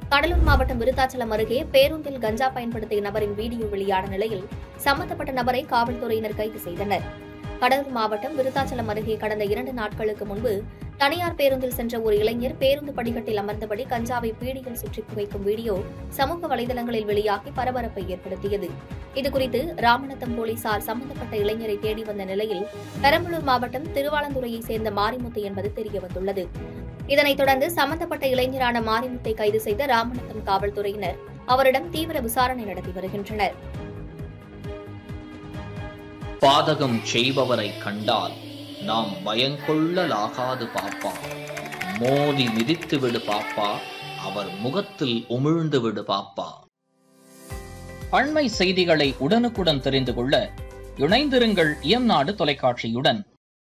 கடலூர் மாவட்டம் விருத்தாச்சலம் அருகே பேருந்தில் கஞ்சா பயன்படுத்திய நபரின் வீடியோ வெளியான நிலையில் சம்பந்தப்பட்ட நபரை காவல்துறையினர் கைது செய்தனர் கடலூர் மாவட்டம் விருத்தாச்சலம் அருகே கடந்த இரண்டு நாட்களுக்கு முன்பு தனியார் பேருந்தில் சென்ற ஒரு இளைஞர் பேருந்து படிக்கட்டில் அமர்ந்தபடி கஞ்சாவை பீடியில் சுற்றி புகைக்கும் வீடியோ சமூக வலைதளங்களில் வெளியாகி பரபரப்பை ஏற்படுத்தியது இதுகுறித்து ராமநத்தம் போலீசார் சம்பந்தப்பட்ட இளைஞரை தேடி வந்த நிலையில் பெரம்பலூர் மாவட்டம் திருவாலந்துறையைச் சேர்ந்த மாரிமுத்து என்பது தெரியவந்துள்ளது இதனைத் தொடர்ந்து சம்பந்தப்பட்ட இளைஞரான மாரிமுத்தை கைது செய்த ராமநத்தம் காவல்துறையினர் அவரிடம் தீவிர விசாரணை நடத்தி வருகின்றனர் பாதகம் செய்பவரை கண்டால் நாம் பயங்கொள்ளலாகாது பாப்பா மோதி மிதித்து விடு பாப்பா அவர் முகத்தில் உமிழ்ந்து விடு பாப்பா அண்மை செய்திகளை உடனுக்குடன் தெரிந்து கொள்ள இணைந்திருங்கள் இயம்நாடு தொலைக்காட்சியுடன்